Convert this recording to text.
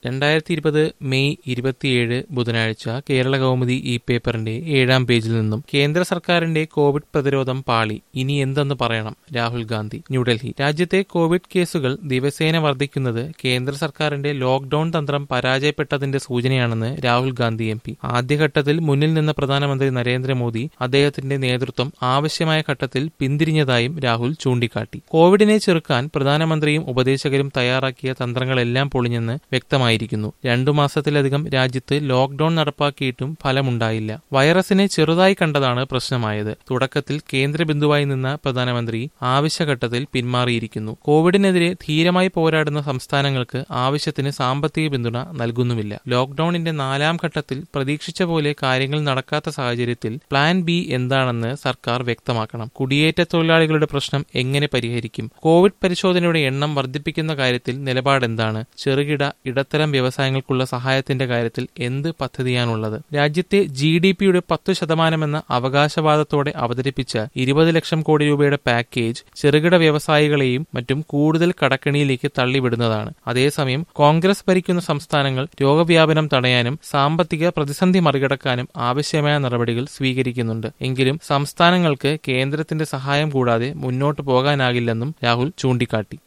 രണ്ടായിരത്തി ഇരുപത് മെയ് ഇരുപത്തിയേഴ് ബുധനാഴ്ച കേരള കൗമുദി ഈ പേപ്പറിന്റെ ഏഴാം പേജിൽ നിന്നും കേന്ദ്ര സർക്കാരിന്റെ കോവിഡ് പ്രതിരോധം പാളി ഇനി എന്തെന്ന് പറയണം രാഹുൽ ഗാന്ധി ന്യൂഡൽഹി രാജ്യത്തെ കോവിഡ് കേസുകൾ ദിവസേന വർദ്ധിക്കുന്നത് കേന്ദ്ര സർക്കാരിന്റെ ലോക്ഡൌൺ തന്ത്രം പരാജയപ്പെട്ടതിന്റെ സൂചനയാണെന്ന് രാഹുൽ ഗാന്ധി എം പി ആദ്യഘട്ടത്തിൽ മുന്നിൽ നിന്ന പ്രധാനമന്ത്രി നരേന്ദ്രമോദി അദ്ദേഹത്തിന്റെ നേതൃത്വം ആവശ്യമായ ഘട്ടത്തിൽ പിന്തിരിഞ്ഞതായും രാഹുൽ ചൂണ്ടിക്കാട്ടി കോവിഡിനെ ചെറുക്കാൻ പ്രധാനമന്ത്രിയും ഉപദേശകരും തയ്യാറാക്കിയ തന്ത്രങ്ങളെല്ലാം പൊളിഞ്ഞെന്ന് വ്യക്തമായിരിക്കുന്നു രണ്ടു മാസത്തിലധികം രാജ്യത്ത് ലോക്ഡൌൺ നടപ്പാക്കിയിട്ടും ഫലമുണ്ടായില്ല വൈറസിനെ ചെറുതായി കണ്ടതാണ് പ്രശ്നമായത് തുടക്കത്തിൽ കേന്ദ്ര ബിന്ദുവായി നിന്ന പ്രധാനമന്ത്രി ആവശ്യഘട്ടത്തിൽ പിന്മാറിയിരിക്കുന്നു കോവിഡിനെതിരെ ധീരമായി പോരാടുന്ന സംസ്ഥാനങ്ങൾക്ക് ആവശ്യത്തിന് സാമ്പത്തിക പിന്തുണ നൽകുന്നുമില്ല ലോക്ഡൌണിന്റെ നാലാം ഘട്ടത്തിൽ പ്രതീക്ഷിച്ച പോലെ കാര്യങ്ങൾ നടക്കാത്ത സാഹചര്യത്തിൽ പ്ലാൻ ബി എന്താണെന്ന് സർക്കാർ വ്യക്തമാക്കണം കുടിയേറ്റ തൊഴിലാളികളുടെ പ്രശ്നം എങ്ങനെ പരിഹരിക്കും കോവിഡ് പരിശോധനയുടെ എണ്ണം വർദ്ധിപ്പിക്കുന്ന കാര്യത്തിൽ നിലപാടെന്താണ് ചെറുകിട ഇടത്തരം വ്യവസായങ്ങൾക്കുള്ള സഹായത്തിന്റെ കാര്യത്തിൽ എന്ത് പദ്ധതിയാണുള്ളത് രാജ്യത്തെ ജി ഡി പിയുടെ പത്തു ശതമാനമെന്ന അവകാശവാദത്തോടെ അവതരിപ്പിച്ച ഇരുപത് ലക്ഷം കോടി രൂപയുടെ പാക്കേജ് ചെറുകിട വ്യവസായികളെയും മറ്റും കൂടുതൽ കടക്കെണിയിലേക്ക് തള്ളിവിടുന്നതാണ് അതേസമയം കോൺഗ്രസ് ഭരിക്കുന്ന സംസ്ഥാനങ്ങൾ രോഗവ്യാപനം തടയാനും സാമ്പത്തിക പ്രതിസന്ധി മറികടക്കാനും ആവശ്യമായ നടപടികൾ സ്വീകരിക്കുന്നുണ്ട് എങ്കിലും സംസ്ഥാനങ്ങൾക്ക് കേന്ദ്രത്തിന്റെ സഹായം കൂടാതെ മുന്നോട്ടു പോകാനാകില്ലെന്നും രാഹുൽ ചൂണ്ടിക്കാട്ടി